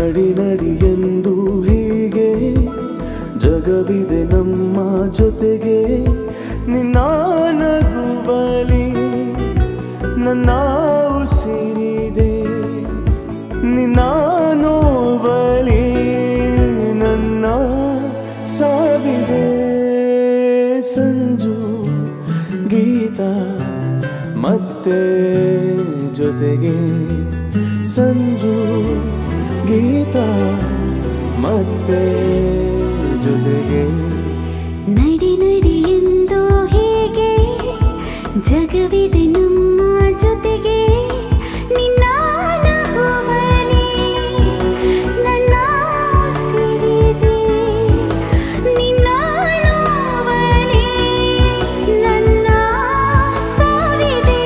ನಡಿ ನಡಿ ಎಂದು ಹೀಗೆ ಜಗವಿದೆ ನಮ್ಮ ಜೊತೆಗೆ ನಿನ್ನ ನಗುವಲಿ ನನ್ನ ಉಸಿರಿದೆ ನಿನ್ನ ನೋವಲಿ ನನ್ನ ಸಾವಿದೆ ಸಂಜು ಗೀತ ಮತ್ತೆ ಜೊತೆಗೆ ಸಂಜು ಗೀತ ಮತ್ತೆ ಜೊತೆಗೆ ನಡಿ ನಡಿ ಎಂದು ಹೀಗೆ ಜಗವಿದೆ ನಮ್ಮ ಜೊತೆಗೆ ನಿನ್ನ ನಗುವಲಿ ನನ್ನ ಉಸಿರಿದೆ ನಿನ್ನ ನೋವಲಿ ನನ್ನ ಸಾವಿದೆ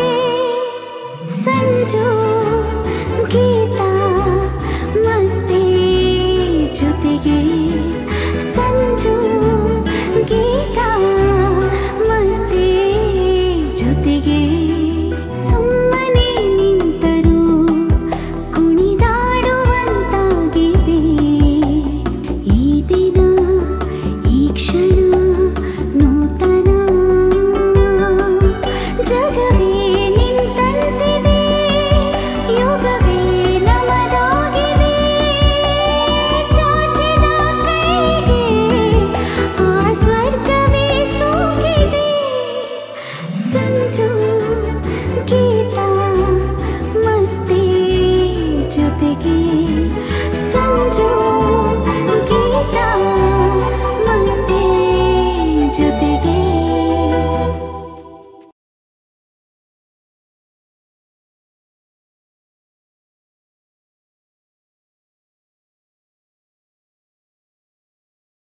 ಸಂಜು ಗೀತ ಮತ್ತೆ ಜೊತೆಗೆ ಸಂಜು ಗೀತ ಮತ್ತೆ ಜೊತೆಗೆ ಸುಮ್ಮನೆ ನಿಂತರು ಕುಣಿದಾಡುವಂತಾಗಿದೆ ಈ ದಿನ ಈ ಕ್ಷಣ ನೂತನ ಜಗವೇ ನಿಂತಂತಿದೆ ಯುಗವೇ ನಮದಾಗಿದೆ ಚಾಚಿದ ಕೈಗೆ ಆ ಸ್ವರ್ಗವೇ ಸೋಕಿದೆ ಸಂಜು ಗೀತ ಮತ್ತೆ ಜೊತೆಗೆ